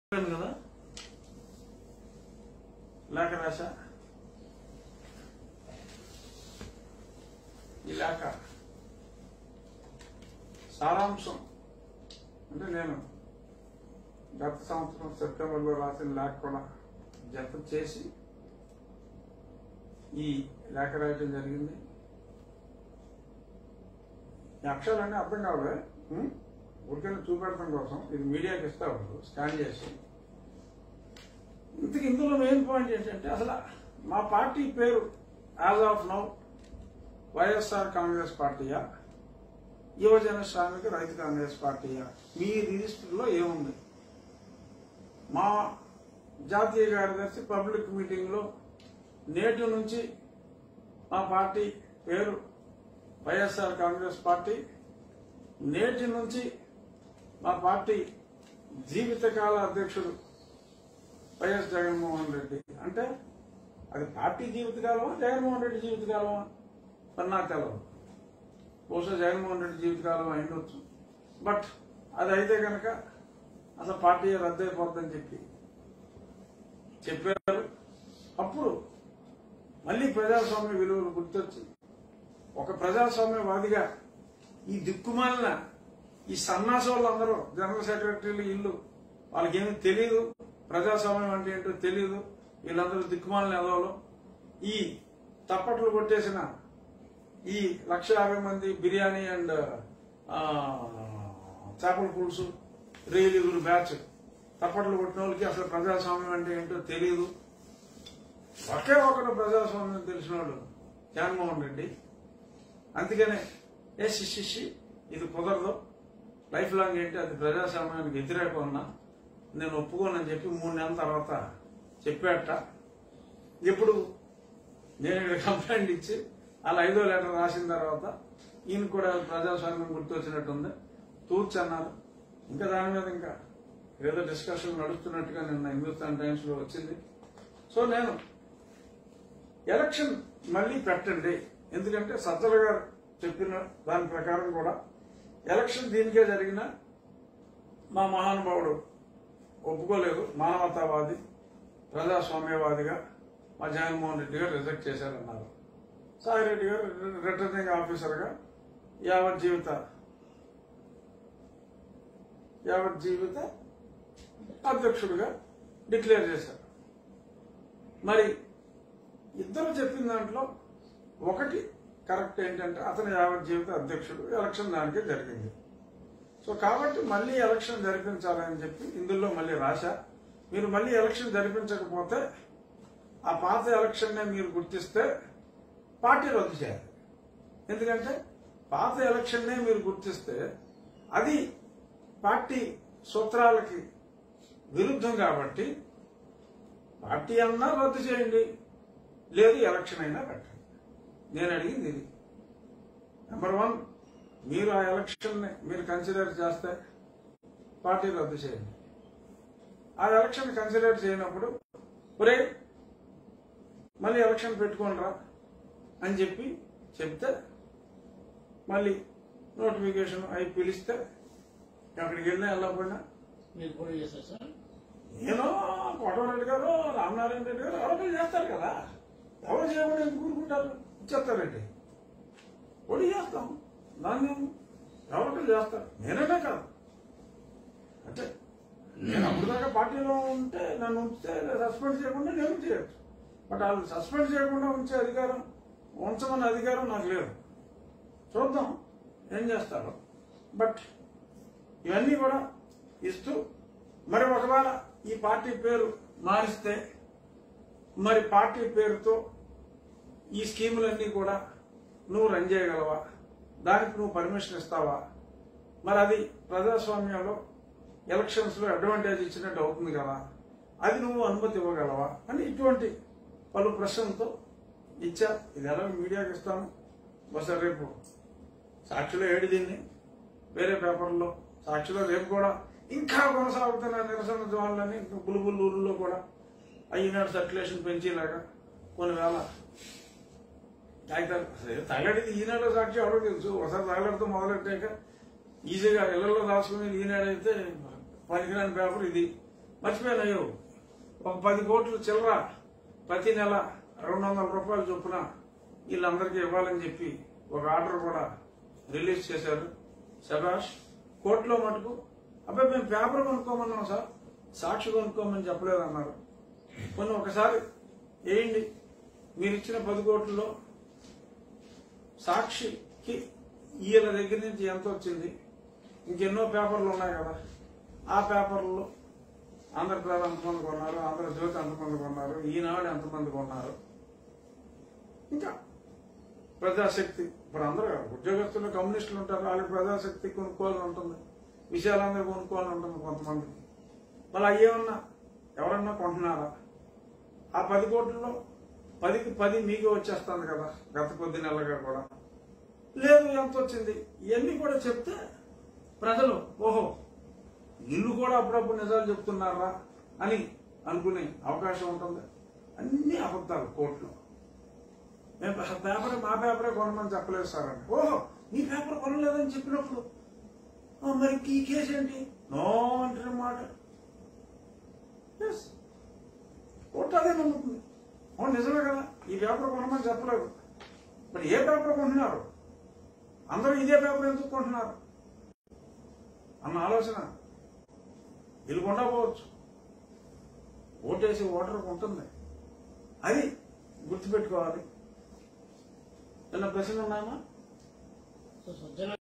చెప్పాను కదా లేఖ రాశ ఈ లేఖ సారాంశం అంటే నేను గత సంవత్సరం సెప్టెంబర్లో రాసిన లేఖ కూడా జత చేసి ఈ లేఖ రాయటం జరిగింది ఈ అక్షరాలన్నీ అర్థం కావాలి ఊరికైనా చూపెడటం కోసం ఇది మీడియాకి ఇస్తా వాళ్ళు స్కాన్ చేసి ఇంతకు ఇందులో మెయిన్ పాయింట్ ఏంటంటే అసలు మా పార్టీ పేరు as of now YSR Congress పార్టీయా యువజన శ్రామిక రైతు కాంగ్రెస్ పార్టీయా మీ రిజిస్టర్లో ఏముంది మా జాతీయ కార్యదర్శి పబ్లిక్ మీటింగ్లో నేటి నుంచి మా పార్టీ పేరు వైఎస్ఆర్ కాంగ్రెస్ పార్టీ నేటి నుంచి మా పార్టీ జీవితకాల అధ్యక్షుడు వైఎస్ జగన్మోహన్ రెడ్డి అంటే అది పార్టీ జీవితకాలమా జగన్మోహన్ రెడ్డి జీవితకాలమా మరి నాకు తెలవదు బహుశా జగన్మోహన్ రెడ్డి జీవితకాలం అయిండొచ్చు బట్ అది అయితే కనుక అసలు పార్టీ రద్దయిపోద్దని చెప్పి చెప్పారు అప్పుడు మళ్ళీ ప్రజాస్వామ్య విలువలు గుర్తొచ్చి ఒక ప్రజాస్వామ్యవాదిగా ఈ దిక్కుమాలిన ఈ సన్నాసోళ్ళందరూ జనరల్ సెక్రటరీలు ఇల్లు వాళ్ళకేమీ తెలియదు ప్రజాస్వామ్యం అంటే ఏంటో తెలియదు వీళ్ళందరూ దిక్కుమాలిన ఎదవలు ఈ తప్పట్లు కొట్టేసిన ఈ లక్ష యాభై మంది బిర్యానీ అండ్ చేపల పులుసు రేలిగురు బ్యాచ్ తప్పట్లు కొట్టిన వాళ్ళకి అసలు ప్రజాస్వామ్యం అంటే ఏంటో తెలియదు ఒకే ఒకడు ప్రజాస్వామ్యం తెలిసినోడు జగన్మోహన్ రెడ్డి అందుకనే ఏ శిష్యి ఇది కుదరదు లైఫ్ లాంగ్ ఏంటి అది ప్రజాస్వామ్యానికి వ్యతిరేకం ఉన్నా నేను ఒప్పుకోనని చెప్పి మూడు నెలల తర్వాత చెప్పాట ఇప్పుడు నేను ఇక్కడ కంప్లైంట్ ఇచ్చి అలా ఐదో లెటర్ రాసిన తర్వాత ఈయన కూడా ప్రజాస్వామ్యం గుర్తొచ్చినట్టుంది తూర్చి అన్నారు ఇంకా దాని మీద ఇంకా ఏదో డిస్కషన్ నడుస్తున్నట్టుగా నిన్న హిందుస్థాన్ టైమ్స్ లో వచ్చింది సో నేను ఎలక్షన్ మళ్ళీ పెట్టండి ఎందుకంటే సజ్జల గారు చెప్పిన దాని ప్రకారం కూడా ఎలక్షన్ దీనికే జరిగిన మా మహానుభావుడు ఒప్పుకోలేదు మానవతావాది ప్రజాస్వామ్యవాదిగా మా జగన్మోహన్ రెడ్డి గారు రిజెక్ట్ చేశారన్నారు సాయిరెడ్డి గారు రిటర్నింగ్ ఆఫీసర్గా యావత్ జీవిత యావత్ జీవిత అధ్యక్షుడిగా డిక్లేర్ చేశారు మరి ఇద్దరు చెప్పిన దాంట్లో ఒకటి కరెక్ట్ ఏంటంటే అతను యావత్ జీవిత అధ్యక్షుడు ఎలక్షన్ దానికే జరిగింది సో కాబట్టి మళ్ళీ ఎలక్షన్ జరిపించాలని చెప్పి ఇందులో మళ్ళీ రాశా మీరు మళ్ళీ ఎలక్షన్ జరిపించకపోతే ఆ పాత ఎలక్షన్నే మీరు గుర్తిస్తే పార్టీ రద్దు చేయాలి ఎందుకంటే పాత ఎలక్షన్నే మీరు గుర్తిస్తే అది పార్టీ సూత్రాలకి విరుద్ధం కాబట్టి పార్టీ అన్నా రద్దు చేయండి లేదు ఎలక్షన్ అయినా పెట్టండి నేను అడిగింది ఇది నెంబర్ వన్ మీరు ఆ ఎలక్షన్ మీరు కన్సిడర్ చేస్తే పార్టీ రద్దు చేయండి ఆ ఎలక్షన్ కన్సిడర్ చేయనప్పుడు ఒరే మళ్ళీ ఎలక్షన్ పెట్టుకోనరా అని చెప్పి చెప్తే మళ్ళీ నోటిఫికేషన్ అయి పిలిస్తే అక్కడికి వెళ్ళినా వెళ్ళకపోయినా మీరు కూడా చేశారు సార్ నేను కోటమరెడ్డి గారు రామనారాయణ రెడ్డి గారు ఎవరో చేస్తారు కదా ఎవరు చేయకుండా ఎందుకు ఊరుకుంటారు ఇచ్చేస్తారండి పొడి చేస్తాం దాన్ని ఎవరికో చేస్తారు నేనైనా కాదు అంటే నేను అప్పటిదాకా పార్టీలో ఉంటే నన్ను ఉంచితే సస్పెండ్ చేయకుండా నేను చేయొచ్చు బట్ వాళ్ళు సస్పెండ్ చేయకుండా ఉంచే అధికారం ఉంచమన్న అధికారం నాకు లేదు చూద్దాం ఏం చేస్తారో బట్ ఇవన్నీ కూడా ఇస్తూ మరి ఒకవేళ ఈ పార్టీ పేరు మారిస్తే మరి పార్టీ పేరుతో ఈ స్కీములన్నీ కూడా నువ్వు రన్ చేయగలవా దానికి నువ్వు పర్మిషన్ ఇస్తావా మరి అది ప్రజాస్వామ్యంలో ఎలక్షన్స్ లో అడ్వాంటేజ్ ఇచ్చినట్టు అవుతుంది కదా అది నువ్వు అనుమతి ఇవ్వగలవా అని ఇటువంటి పలు ప్రశ్నలతో ఇచ్చా ఇది ఎలా మీడియాకి ఇస్తాను బహుశా రేపు సాక్షిలో ఏడు దీన్ని వేరే పేపర్లో సాక్షిలో రేపు కూడా ఇంకా కొనసాగుతున్న నిరసన జ్వాలని ఇంకా బులుబుల్లూరులో కూడా ఈనాడు సర్క్యులేషన్ పెంచేలాగా కొన్ని వేల కాగితాలు అసలు తగలడిది ఈనాడు సాక్షి ఎవరో తెలుసు ఒకసారి తగలడితో మొదలెట్టాక ఈజీగా ఇళ్లలో రాసుకునేది ఈనాడు అయితే పనికిరాని పేపర్ ఇది మర్చిపోయినాయో ఒక పది కోట్లు చిల్లర ప్రతి నెల రెండు వందల రూపాయలు చొప్పున వీళ్ళందరికీ ఇవ్వాలని చెప్పి ఒక ఆర్డర్ కూడా రిలీజ్ చేశారు శభాష్ కోర్టులో మటుకు అబ్బాయి మేము పేపర్ కొనుక్కోమన్నాం సార్ సాక్షి కొనుక్కోమని చెప్పలేదన్నారు కొన్ని ఒకసారి వేయండి మీరు ఇచ్చిన పది కోట్లలో సాక్షికి ఈయన దగ్గర నుంచి ఎంత వచ్చింది ఇంకెన్నో పేపర్లు ఉన్నాయి కదా ఆ పేపర్లో ఆంధ్రప్రదేశ్ ఎంతమంది కొన్నారు ఆంధ్రజ్యోతి ఎంతమంది కొన్నారు ఈనాడు ఎంతమంది కొన్నారు ఇంకా ప్రజాశక్తి ఇప్పుడు అందరూ ఉద్యోగస్తులు కమ్యూనిస్టులు ఉంటారు వాళ్ళకి ప్రజాశక్తి కొనుక్కోవాలని ఉంటుంది విషయాలందరూ కొనుక్కోవాలని ఉంటుంది కొంతమందికి మళ్ళీ అయ్యేమన్నా ఎవరన్నా కొంటున్నారా ఆ పది కోట్లలో పదికి పది మీకు వచ్చేస్తుంది కదా గత కొద్ది నెలలుగా కూడా లేదు ఎంత వచ్చింది ఇవన్నీ కూడా చెప్తే ప్రజలు ఓహో వీళ్ళు కూడా అప్పుడప్పుడు నిజాలు చెప్తున్నారా అని అనుకునే అవకాశం ఉంటుంది అన్ని అబద్ధాలు కోర్టులో మేము పేపర్ మా పేపరే కొనమని చెప్పలేదు సార్ అని ఓహో నీ పేపర్ కొనలేదని చెప్పినప్పుడు "ఆ, మరి ఈ కేసు ఏంటి నో అంటే మాట ఎస్ కోర్టు అదే నమ్ముతుంది అవును నిజమే కదా ఈ పేపర్ కొనమని చెప్పలేదు మరి ఏ పేపర్ కొంటున్నారు అందరూ ఇదే పేపర్ ఎందుకు కొంటున్నారు అన్న ఆలోచన వీళ్ళు ఉండకపోవచ్చు ఓటేసి ఓటర్ ఉంటుంది అది గుర్తుపెట్టుకోవాలి ఏమన్నా ప్రశ్నలు ఉన్నాయమ్మా సో సజ్జల